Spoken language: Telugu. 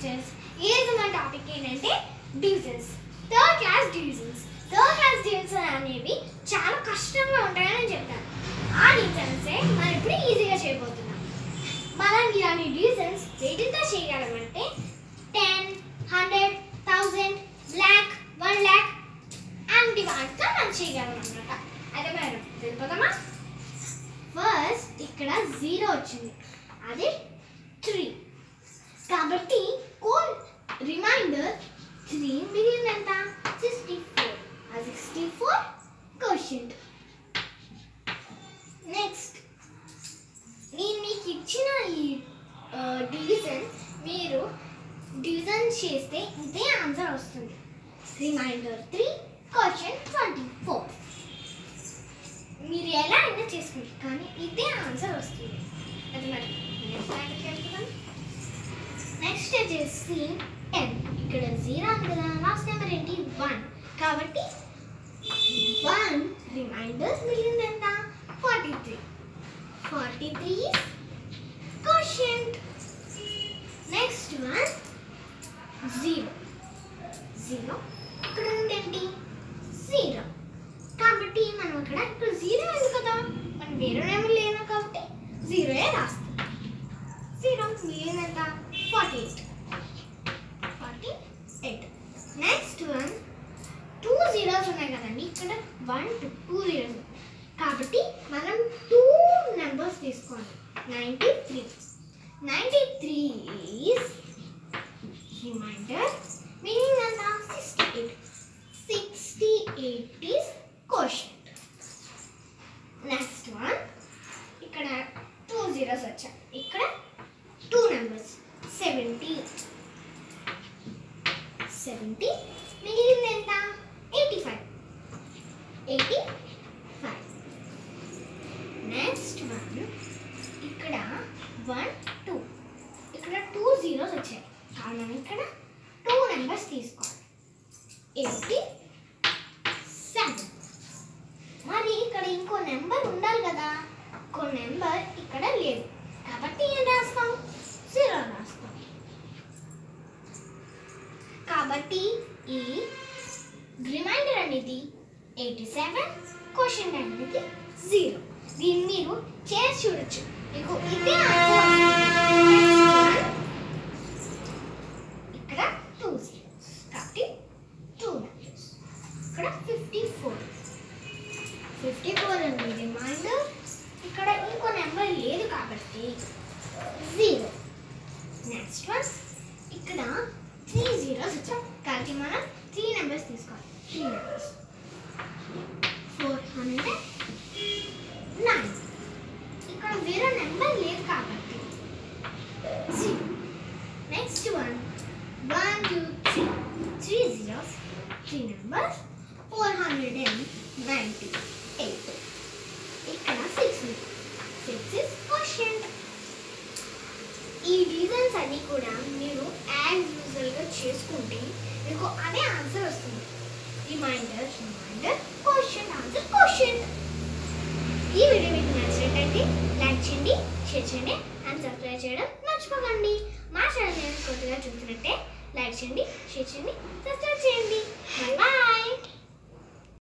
మాస్టర్స్ ఈరోజు మన టాపిక్ ఏంటంటే divisions third class divisions third class divisions అనేవి చాలా కష్టంగా ఉంటాయని చెప్తాను ఆ డివిజన్సే మనం ఇప్పుడు ఈజీగా చేయబోతున్నాం మనం ఇలాంటి డివిజన్స్ వేటితో చేయగలమంటే ten hundred thousand lakh one lakh and వాటితో మనం చేయగలం అనమాట అయితే మనం తెలిపోతామా ఫస్ట్ ఇక్కడ జీరో వచ్చింది అది త్రీ కాబట్టి కోల్ రిమైండర్ త్రీ మిగిలింది ఎంత సిక్స్టీ ఫోర్ ఆ సిక్స్టీ ఫోర్ క్వశ్చన్ నెక్స్ట్ నేను మీకు ఇచ్చిన ఈ డివిజన్ మీరు డివిజన్ చేస్తే ఇదే ఆన్సర్ వస్తుంది reminder three question twenty four మీరు ఎలా అయినా చేసుకోండి కానీ ఇదే ఆన్సర్ వస్తుంది అది మరి నెక్స్ట్ వచ్చేసి టెన్ ఇక్కడ జీరో ఉంది కదా లాస్ట్ నెంబర్ ఏంటి వన్ కాబట్టి వన్ రిమైండర్ మిగిలింది ఎంత forty three forty three question next one zero zero ఇక్కడ ఉందేంటి జీరో కాబట్టి మనం ఇక్కడ ఇప్పుడు జీరో ఉంది కదా మనం వేరే నెంబర్ లేదు కాబట్టి జీరోయే రాస్తాం జీరో మిగిలినంత forty eight forty eight next one two zeros ఉన్నాయి కదండి ఇక్కడ వన్ టూ టూ జీరోస్ కాబట్టి మనం టూ నెంబర్స్ తీసుకోండి ninety three ninety three is reminder meaning అంత sixty eight sixty eight is question next one ఇక్కడ టూ జీరోస్ వచ్చాయి ఇక్కడ టూ నెంబర్స్ సెవెంటీ సెవెంటీ మిగిలింది ఎంత eighty five eighty five next one ఇక్కడ వన్ టూ ఇక్కడ టూ జీరోస్ వచ్చాయి కాబట్టి మనం ఇక్కడ టూ నెంబర్స్ తీసుకోవాలి ఎయిటీ సెవెన్ మరి ఇక్కడ ఇంకో నెంబర్ ఉండాలి కదా ఇంకో నెంబర్ ఇక్కడ లేదు కాబట్టి ఏం రాస్తాం జీరో రాస్తాం కాబట్టి ఈ రిమైండర్ అనేది ఎయిటీ సెవెన్ క్వశ్చన్ అనేది జీరో దీన్ని మీరు చేసి చూడొచ్చు మీకు ఇదే answer వస్తుంది. ఇక్కడ టూ జీరోస్ కాబట్టి టూ నెంబర్స్ ఇక్కడ ఫిఫ్టీ ఫోర్ ఫిఫ్టీ ఫోర్ ఉంది రిమైండర్ ఇక్కడ ఇంకో నెంబర్ లేదు కాబట్టి జీరో నెక్స్ట్ వన్ ఇక్కడ త్రీ జీరోస్ వచ్చాయి కాబట్టి మనం త్రీ నెంబర్స్ తీసుకోవాలి three numbers four hundred nine ఇక్కడ వేరే నెంబర్ లేదు కాబట్టి zero next one one two three three zeros three numbers four hundred and ninety eight ఇక్కడ సిక్స్ సిక్స్ ఇస్ క్వశ్చన్ ఈ రీజన్స్ అన్ని కూడా మీరు యాజ్ యూజువల్గా చేసుకుంటే మీకు అదే ఆన్సర్ వస్తుంది reminder reminder question answer question ఈ వీడియో మీకు నచ్చినట్టయితే లైక్ చేయండి షేర్ చేయండి అండ్ సబ్స్క్రైబ్ చేయడం మర్చిపోకండి మా ఛానల్ కొత్తగా చూసినట్టే లైక్ చేయండి షేర్ చేయండి సబ్స్క్రైబ్ చేయండి బాయ్